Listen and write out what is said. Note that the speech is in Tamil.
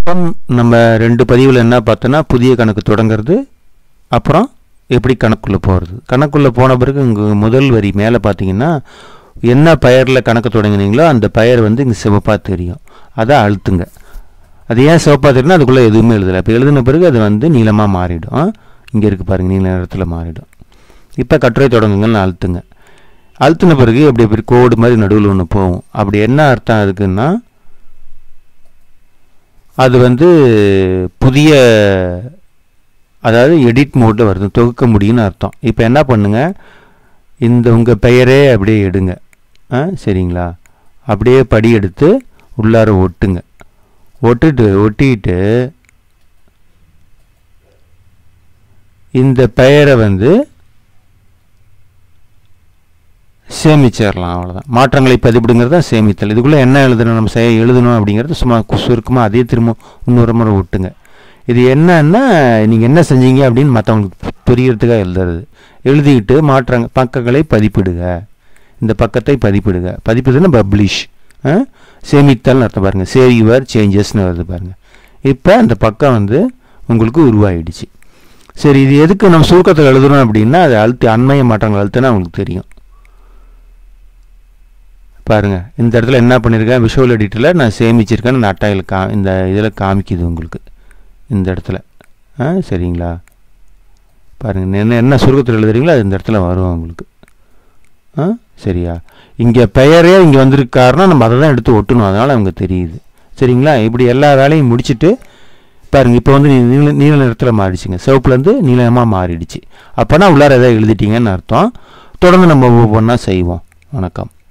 இப்போ நம்ம ரெண்டு பதிவில் என்ன பார்த்தோன்னா புதிய கணக்கு தொடங்குறது அப்புறம் எப்படி கணக்குள்ளே போகிறது கணக்குள்ளே போன பிறகு இங்கே முதல் வரி மேலே பார்த்தீங்கன்னா என்ன பெயரில் கணக்கு தொடங்கினீங்களோ அந்த பெயர் வந்து இங்கே சிவப்பாக தெரியும் அதை அழுத்துங்க அது ஏன் சிவப்பாக தெரியும்னா அதுக்குள்ளே எதுவுமே எழுதலை இப்போ எழுதின பிறகு அது வந்து நீளமாக மாறிடும் இங்கே இருக்குது பாருங்கள் நீல நிறத்தில் மாறிடும் இப்போ கட்டுரை தொடங்குங்கன்னு அழுத்துங்க அழுத்தின பிறகு அப்படி அப்படி கோடு மாதிரி நடுவில் ஒன்று போகும் அப்படி என்ன அர்த்தம் அதுக்குன்னா அது வந்து புதிய அதாவது எடிட் மோடில் வருது தொகுக்க முடியும்னு அர்த்தம் இப்போ என்ன பண்ணுங்க இந்த உங்கள் பெயரே அப்படியே எடுங்க ஆ சரிங்களா அப்படியே படி எடுத்து உள்ளார ஒட்டுங்க ஒட்டுட்டு ஒட்டிட்டு இந்த பெயரை வந்து சேமிச்சிடலாம் அவ்வளோதான் மாற்றங்களை பதிப்பிடுங்கிறது தான் சேமித்தல் இதுக்குள்ளே என்ன எழுதணும் நம்ம செய்ய எழுதணும் அப்படிங்கிறது சும்மா சுருக்கமாக அதே திரும்ப இன்னொரு முறை விட்டுங்க இது என்னன்னா நீங்கள் என்ன செஞ்சீங்க அப்படின்னு மற்றவங்களுக்கு புரியறதுக்காக எழுதுறது எழுதிக்கிட்டு மாற்றங்க பக்கங்களை பதிப்பிடுக இந்த பக்கத்தை பதிப்பிடுக பதிப்பிடுதுன்னா பப்ளிஷ் சேமித்தல்னு அர்த்தம் பாருங்கள் சேவ் யுவர் சேஞ்சஸ்னு வருது பாருங்கள் இப்போ அந்த பக்கம் வந்து உங்களுக்கு உருவாயிடுச்சு சரி இது எதுக்கு நம்ம சுருக்கத்தில் எழுதுறோம் அப்படின்னா அது அழுத்தி அண்மைய மாற்றங்கள் அழுத்துனா உங்களுக்கு தெரியும் பாருங்கள் இந்த இடத்துல என்ன பண்ணியிருக்கேன் விஷுவல் எடிட்டரில் நான் சேமிச்சிருக்கேன் இந்த அட்டையில் கா இந்த இதில் காமிக்குது உங்களுக்கு இந்த இடத்துல ஆ சரிங்களா பாருங்கள் என்ன என்ன சுருக்கத்தில் எழுதுறீங்களோ அது இந்த இடத்துல வரும் உங்களுக்கு ஆ சரியா இங்கே பெயரே இங்கே வந்திருக்காருன்னா நம்ம அதை தான் எடுத்து ஒட்டணும் அதனால் அவங்க தெரியுது சரிங்களா இப்படி எல்லா வேலையும் முடிச்சுட்டு பாருங்கள் இப்போ வந்து நீல நீல நிறத்தில் மாறிடுச்சுங்க சிவப்புலேருந்து நீளமாக மாறிடுச்சு அப்போனா உள்ளார எதாவது எழுதிட்டீங்கன்னு அர்த்தம் தொடர்ந்து நம்ம ஒவ்வொன்றா செய்வோம் வணக்கம்